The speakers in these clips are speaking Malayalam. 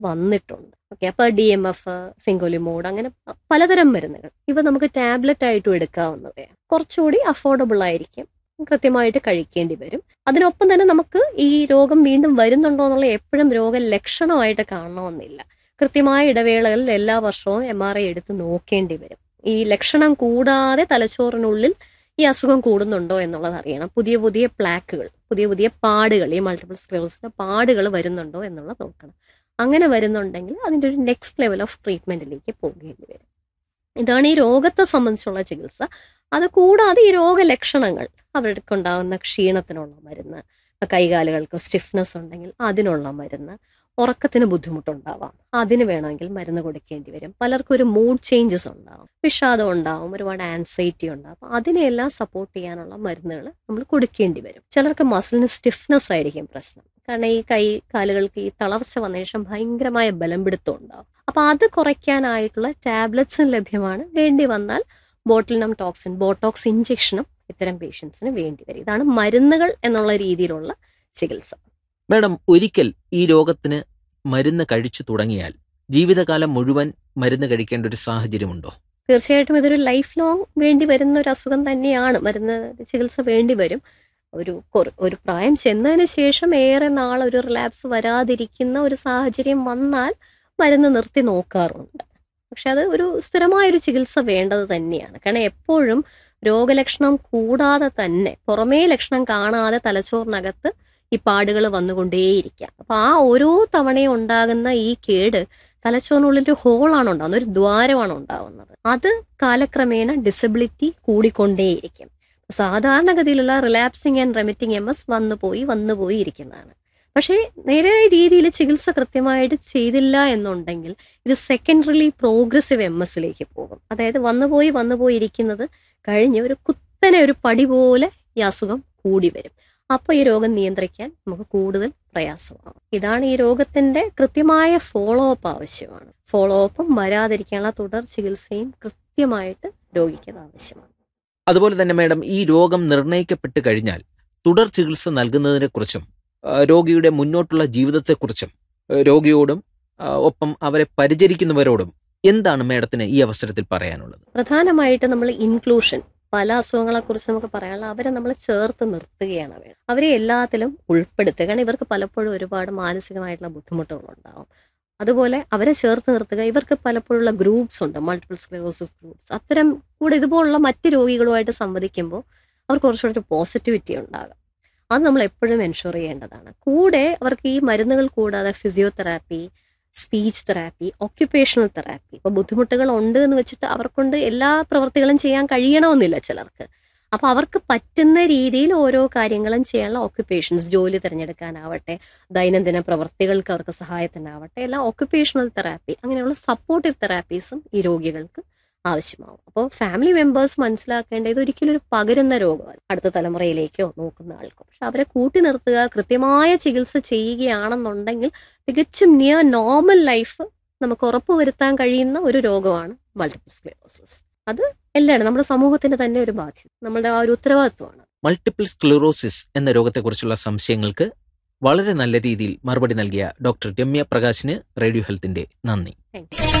വന്നിട്ടുണ്ട് ഓക്കെ അപ്പോൾ ഡി എം എഫ് ഫിങ്കോലിമോഡ് അങ്ങനെ പ- പലതരം മരുന്നുകൾ ഇവ നമുക്ക് ടാബ്ലറ്റ് ആയിട്ടും എടുക്കാവുന്നവയാണ് കുറച്ചുകൂടി അഫോർഡബിൾ ആയിരിക്കും കൃത്യമായിട്ട് കഴിക്കേണ്ടി വരും അതിനൊപ്പം തന്നെ നമുക്ക് ഈ രോഗം വീണ്ടും വരുന്നുണ്ടോ എന്നുള്ള എപ്പോഴും രോഗലക്ഷണമായിട്ട് കാണണമെന്നില്ല കൃത്യമായ ഇടവേളകളിൽ എല്ലാ വർഷവും എം ആർ ഐ എടുത്ത് നോക്കേണ്ടി വരും ഈ ലക്ഷണം കൂടാതെ തലച്ചോറിനുള്ളിൽ ഈ അസുഖം കൂടുന്നുണ്ടോ എന്നുള്ളത് അറിയണം പുതിയ പുതിയ പ്ലാക്കുകൾ പുതിയ പുതിയ പാടുകൾ ഈ മൾട്ടിപ്പിൾ സ്ക്ലെറോസിന്റെ പാടുകൾ വരുന്നുണ്ടോ എന്നുള്ളത് നോക്കണം അങ്ങനെ വരുന്നുണ്ടെങ്കിൽ അതിൻ്റെ ഒരു നെക്സ്റ്റ് ലെവൽ ഓഫ് ട്രീറ്റ്മെന്റിലേക്ക് പോകേണ്ടി വരും ഇതാണ് ഈ രോഗത്തെ സംബന്ധിച്ചുള്ള ചികിത്സ അത് കൂടാതെ ഈ രോഗലക്ഷണങ്ങൾ അവർക്ക് ഉണ്ടാകുന്ന ക്ഷീണത്തിനുള്ള മരുന്ന് കൈകാലുകൾക്ക് സ്റ്റിഫ്നെസ് ഉണ്ടെങ്കിൽ അതിനുള്ള മരുന്ന് ഉറക്കത്തിന് ബുദ്ധിമുട്ടുണ്ടാവാം അതിന് വേണമെങ്കിൽ മരുന്ന് കൊടുക്കേണ്ടി വരും പലർക്കും ഒരു മൂഡ് ചേഞ്ചസ് ഉണ്ടാവും വിഷാദം ഉണ്ടാവും ഒരുപാട് ആൻസൈറ്റി ഉണ്ടാവും അപ്പൊ അതിനെയെല്ലാം സപ്പോർട്ട് ചെയ്യാനുള്ള മരുന്നുകൾ നമ്മൾ കൊടുക്കേണ്ടി വരും ചിലർക്ക് മസിലിന് സ്റ്റിഫ്നെസ് ആയിരിക്കും പ്രശ്നം കാരണം ഈ കൈ കാലുകൾക്ക് ഈ തളർച്ച വന്ന ശേഷം ഭയങ്കരമായ ബലം പിടുത്തം ഉണ്ടാവും അപ്പൊ അത് കുറയ്ക്കാനായിട്ടുള്ള ടാബ്ലറ്റ്സും ലഭ്യമാണ് വേണ്ടി വന്നാൽ ബോട്ടിലിനം ടോക്സിൻ ബോട്ടോക്സ് ഇഞ്ചെക്ഷനും ഇത്തരം പേഷ്യൻസിന് വേണ്ടി വരും ഇതാണ് മരുന്നുകൾ എന്നുള്ള രീതിയിലുള്ള ചികിത്സ മാഡം ഒരിക്കൽ ഈ രോഗത്തിന് മരുന്ന് കഴിച്ചു തുടങ്ങിയാൽ ജീവിതകാലം മുഴുവൻ മരുന്ന് കഴിക്കേണ്ട ഒരു സാഹചര്യമുണ്ടോ തീർച്ചയായിട്ടും ഇതൊരു ലൈഫ് ലോങ് വേണ്ടി വരുന്ന ഒരു അസുഖം തന്നെയാണ് മരുന്ന് ചികിത്സ വേണ്ടി വരും ഒരു കുറ- ഒരു പ്രായം ചെന്നതിന് ശേഷം ഏറെ നാൾ ഒരു റിലാപ്സ് വരാതിരിക്കുന്ന ഒരു സാഹചര്യം വന്നാൽ മരുന്ന് നിർത്തി നോക്കാറുണ്ട് പക്ഷെ അത് ഒരു സ്ഥിരമായ ഒരു ചികിത്സ വേണ്ടത് തന്നെയാണ് കാരണം എപ്പോഴും രോഗലക്ഷണം കൂടാതെ തന്നെ പുറമേ ലക്ഷണം കാണാതെ തലച്ചോറിനകത്ത് ഈ പാടുകൾ വന്നുകൊണ്ടേയിരിക്കാം അപ്പൊ ആ ഓരോ തവണയും ഉണ്ടാകുന്ന ഈ കേട് തലച്ചോറിനുള്ളിൽ ഒരു ഹോളാണ് ഉണ്ടാകുന്നത് ഒരു ദ്വാരമാണ് ഉണ്ടാവുന്നത് അത് കാലക്രമേണ ഡിസബിലിറ്റി കൂടിക്കൊണ്ടേയിരിക്കും സാധാരണഗതിയിലുള്ള relapsing and remitting M S വന്നു പോയി വന്നു പോയി ഇരിക്കുന്നതാണ് പക്ഷേ നേരായ രീതിയിൽ ചികിത്സ കൃത്യമായിട്ട് ചെയ്തില്ല എന്നുണ്ടെങ്കിൽ ഇത് സെക്കൻഡറിലി പ്രോഗ്രസീവ് എം എസിലേക്ക് പോകും അതായത് വന്നുപോയി വന്നുപോയി ഇരിക്കുന്നത് കഴിഞ്ഞ് ഒരു കുത്തനെ ഒരു പടി പോലെ ഈ അസുഖം കൂടി വരും അപ്പോൾ ഈ രോഗം നിയന്ത്രിക്കാൻ നമുക്ക് കൂടുതൽ പ്രയാസമാകും ഇതാണ് ഈ രോഗത്തിന്റെ കൃത്യമായ ഫോളോ അപ്പ് ആവശ്യമാണ് ഫോളോ അപ്പും വരാതിരിക്കാനുള്ള തുടർ ചികിത്സയും കൃത്യമായിട്ട് രോഗിക്ക് അത് ആവശ്യമാണ് അതുപോലെ തന്നെ മാഡം ഈ രോഗം നിർണയിക്കപ്പെട്ട് കഴിഞ്ഞാൽ തുടർ ചികിത്സ നൽകുന്നതിനെക്കുറിച്ചും ആ, രോഗിയുടെ മുന്നോട്ടുള്ള ജീവിതത്തെക്കുറിച്ചും ആ, രോഗിയോടും ആ, ഒപ്പം അവരെ പരിചരിക്കുന്നവരോടും എന്താണ് മാഡത്തിന് ഈ അവസരത്തിൽ പറയാനുള്ളത് പ്രധാനമായിട്ട് നമ്മൾ ഇൻക്ലൂഷൻ പല അസുഖങ്ങളെ കുറിച്ച് നമുക്ക് പറയാനുള്ള അവരെ നമ്മൾ ചേർത്ത് നിർത്തുകയാണ് വേണം അവരെ എല്ലാത്തിലും ഉൾപ്പെടുത്തുക കാരണം ഇവർക്ക് പലപ്പോഴും ഒരുപാട് മാനസികമായിട്ടുള്ള ബുദ്ധിമുട്ടുകൾ ഉണ്ടാവും അതുപോലെ അവരെ ചേർത്ത് നിർത്തുക ഇവർക്ക് പലപ്പോഴുള്ള ഗ്രൂപ്പ്സ് ഉണ്ട് മൾട്ടിപ്പിൾ സ്ക്ലെറോസിസ് ഗ്രൂപ്പ്സ് അത്തരം കൂടെ ഇതുപോലുള്ള മറ്റ് രോഗികളുമായിട്ട് സംവദിക്കുമ്പോൾ അവർക്ക് കുറച്ചുകൂടി പോസിറ്റിവിറ്റി ഉണ്ടാകും അത് നമ്മൾ എപ്പോഴും എൻഷുർ ചെയ്യേണ്ടതാണ് കൂടെ അവർക്ക് ഈ മരുന്നുകൾ കൂടാതെ physiotherapy speech therapy occupational therapy ഇപ്പൊ ബുദ്ധിമുട്ടുകൾ ഉണ്ട് എന്ന് വെച്ചിട്ട് അവർക്കൊണ്ട് എല്ലാ പ്രവൃത്തികളും ചെയ്യാൻ കഴിയണമെന്നില്ല ചിലർക്ക് അപ്പൊ അവർക്ക് പറ്റുന്ന രീതിയിൽ ഓരോ കാര്യങ്ങളും ചെയ്യാനുള്ള ഓക്യുപ്പേഷൻസ് ജോലി തിരഞ്ഞെടുക്കാനാവട്ടെ ദൈനംദിന പ്രവൃത്തികൾക്ക് അവർക്ക് സഹായത്തിനാവട്ടെ എല്ലാം ഒക്യുപ്പേഷണൽ തെറാപ്പി അങ്ങനെയുള്ള സപ്പോർട്ടീവ് തെറാപ്പീസും ഈ രോഗികൾക്ക് ആവശ്യമാവും അപ്പോൾ ഫാമിലി മെമ്പേഴ്സ് മനസ്സിലാക്കേണ്ടത് ഒരിക്കലും ഒരു പകരുന്ന രോഗമല്ല അടുത്ത തലമുറയിലേക്കോ നോക്കുന്ന ആൾക്കോ പക്ഷെ അവരെ കൂട്ടി നിർത്തുക കൃത്യമായ ചികിത്സ ചെയ്യുകയാണെന്നുണ്ടെങ്കിൽ തികച്ചും നിയർ നോർമൽ ലൈഫ് നമുക്ക് ഉറപ്പുവരുത്താൻ കഴിയുന്ന ഒരു രോഗമാണ് മൾട്ടിപ്പിൾ സ്ക്ലെറോസിസ് അത് എല്ലാവരും നമ്മുടെ സമൂഹത്തിന്റെ തന്നെ ഒരു ബാധ്യത നമ്മുടെ ആ ഒരു ഉത്തരവാദിത്വമാണ് മൾട്ടിപ്പിൾ സ്ക്ലിറോസിസ് എന്ന രോഗത്തെക്കുറിച്ചുള്ള സംശയങ്ങൾക്ക് വളരെ നല്ല രീതിയിൽ മറുപടി നൽകിയ ഡോക്ടർ രമ്യ പ്രകാശിന് റേഡിയോ ഹെൽത്തിന്റെ നന്ദി താങ്ക് യു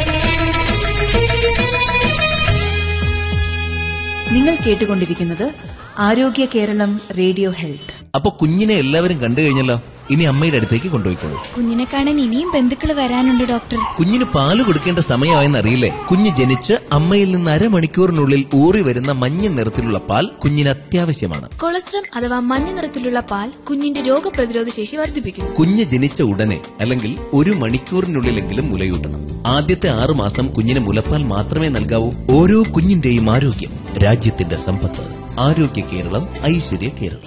നിങ്ങൾ കേട്ടുകൊണ്ടിരിക്കുന്നത് ആരോഗ്യ കേരളം റേഡിയോ ഹെൽത്ത് അപ്പൊ കുഞ്ഞിനെ എല്ലാവരും കണ്ടു കഴിഞ്ഞല്ലോ ഇനി അമ്മയുടെ അടുത്തേക്ക് കൊണ്ടുപോയിക്കോളൂ കുഞ്ഞിനെ കാണാൻ ഇനിയും ബന്ധുക്കൾ വരാനുണ്ട് ഡോക്ടർ കുഞ്ഞിന് പാല് കൊടുക്കേണ്ട സമയമായെന്ന് അറിയില്ലേ കുഞ്ഞ് ജനിച്ച് അമ്മയിൽ നിന്ന് അരമണിക്കൂറിനുള്ളിൽ ഊറി വരുന്ന മഞ്ഞ നിറത്തിലുള്ള പാൽ കുഞ്ഞിന് അത്യാവശ്യമാണ് കൊളസ്ട്രം അഥവാ മഞ്ഞ നിറത്തിലുള്ള പാൽ കുഞ്ഞിന്റെ രോഗപ്രതിരോധ ശേഷി വർദ്ധിപ്പിക്കുന്നു കുഞ്ഞ് ജനിച്ച ഉടനെ അല്ലെങ്കിൽ ഒരു മണിക്കൂറിനുള്ളിലെങ്കിലും മുലയൂട്ടണം ആദ്യത്തെ ആറു മാസം കുഞ്ഞിന് മുലപ്പാൽ മാത്രമേ നൽകാവൂ ഓരോ കുഞ്ഞിന്റെയും ആരോഗ്യം രാജ്യത്തിന്റെ സമ്പത്ത് ആരോഗ്യ കേരളം ഐശ്വര്യ കേരളം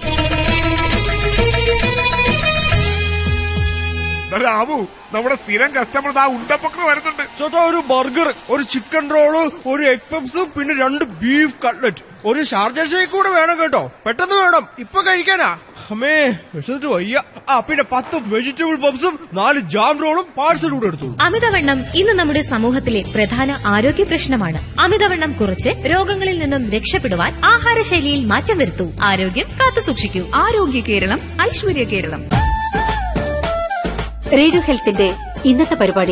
രാമു നമ്മുടെ സ്ഥിരം കസ്റ്റമർ ആ ഉണ്ടപ്പക്കർ വരുന്നുണ്ട് ചേട്ടാ ഒരു ബർഗർ ഒരു ചിക്കൻ റോള് ഒരു എഗ് പപ്സും പിന്നെ രണ്ട് ബീഫ് കട്ട്ലറ്റ് ഒരു ഷാർജ ഷേക്ക് കൂടെ വേണം കേട്ടോ പെട്ടെന്ന് വേണം ഇപ്പൊ കഴിക്കാനാ അമ്മേ വിശന്നിട്ട് വയ്യ ആ പിന്നെ പത്ത് വെജിറ്റബിൾ പപ്സും നാല് ജാം റോളും പാഴ്സൽ കൂടെ എടുത്തു അമിതവണ്ണം ഇന്ന് നമ്മുടെ സമൂഹത്തിലെ പ്രധാന ആരോഗ്യ പ്രശ്നമാണ് അമിതവണ്ണം കുറച്ച് രോഗങ്ങളിൽ നിന്നും രക്ഷപ്പെടുവാൻ ആഹാരശൈലിയിൽ മാറ്റം വരുത്തൂ ആരോഗ്യം കാത്തുസൂക്ഷിക്കൂ ആരോഗ്യ കേരളം ഐശ്വര്യ കേരളം റേഡിയോ ഹെൽത്തിന്റെ ഇന്നത്തെ പരിപാടി